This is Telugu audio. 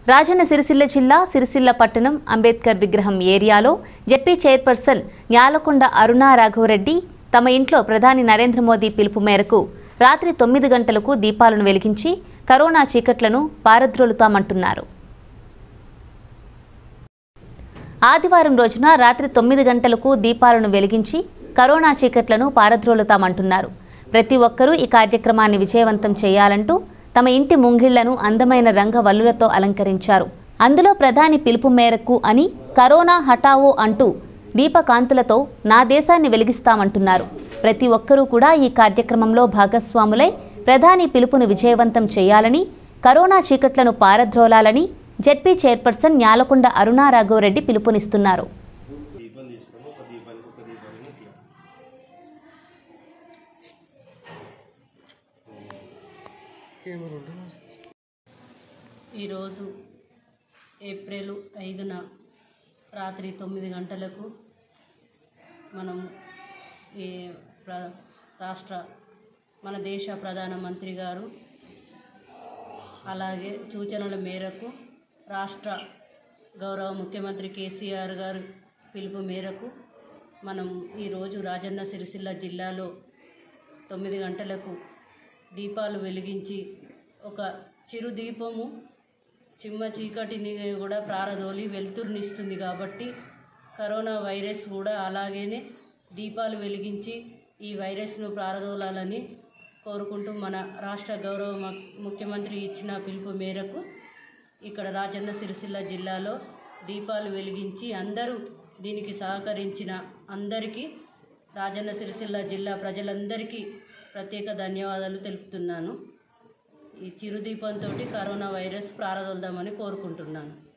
రాజన్న సిరిసిల్ల జిల్లా సిరిసిల్ల పట్టణం అంబేద్కర్ విగ్రహం ఏరియాలో జెడ్పీ చైర్పర్సన్ న్యాలకొండ అరుణా రాఘవరెడ్డి తమ ఇంట్లో ప్రధాని నరేంద్ర మోదీ పిలుపు మేరకు రాత్రి తొమ్మిది గంటలకు దీపాలను వెలిగించి కరోనా చీకట్లను పారద్రోలుతామంటున్నారు ఆదివారం రోజున రాత్రి తొమ్మిది గంటలకు దీపాలను వెలిగించి కరోనా చీకట్లను పారద్రోలుతామంటున్నారు ప్రతి ఒక్కరూ ఈ కార్యక్రమాన్ని విజయవంతం చేయాలంటూ తమ ఇంటి ముంగిళ్లను అందమైన రంగవల్లులతో అలంకరించారు అందులో ప్రధాని పిలుపు మేరకు అని కరోనా హఠావో అంటూ దీపకాంతులతో నా దేశాన్ని వెలిగిస్తామంటున్నారు ప్రతి ఒక్కరూ కూడా ఈ కార్యక్రమంలో భాగస్వాములై ప్రధాని పిలుపును విజయవంతం చేయాలని కరోనా చీకట్లను పారద్రోలాలని జెడ్పీ చైర్పర్సన్ న్యాలకొండ అరుణా రాఘవరెడ్డి పిలుపునిస్తున్నారు దీపం తీసుకొని ఒక దీపానికి ఒక దీపాన్ని ఇట్లా ఈరోజు ఏప్రిల్ ఐదున రాత్రి తొమ్మిది గంటలకు మనం ఈ ప్ర రాష్ట్ర మన దేశ ప్రధానమంత్రి గారు అలాగే సూచనల మేరకు రాష్ట్ర గౌరవ ముఖ్యమంత్రి కేసీఆర్ గారు పిలుపు మేరకు మనం ఈరోజు రాజన్న సిరిసిల్ల జిల్లాలో తొమ్మిది గంటలకు దీపాలు వెలిగించి ఒక చిరు దీపము చిమ్మ చీకటిని కూడా ప్రారదోలి వెలుతురునిస్తుంది కాబట్టి కరోనా వైరస్ కూడా అలాగేనే దీపాలు వెలిగించి ఈ వైరస్ను ప్రారదోలాలని కోరుకుంటూ మన రాష్ట్ర గౌరవ మ- ముఖ్యమంత్రి ఇచ్చిన పిలుపు మేరకు ఇక్కడ రాజన్న సిరిసిల్ల జిల్లాలో దీపాలు వెలిగించి అందరూ దీనికి సహకరించిన అందరికీ రాజన్న సిరిసిల్ల జిల్లా ప్రజలందరికీ ప్రత్యేక ధన్యవాదాలు తెలుపుతున్నాను ఈ చిరుదీపంతో కరోనా వైరస్ ప్రారదోల్దామని కోరుకుంటున్నాను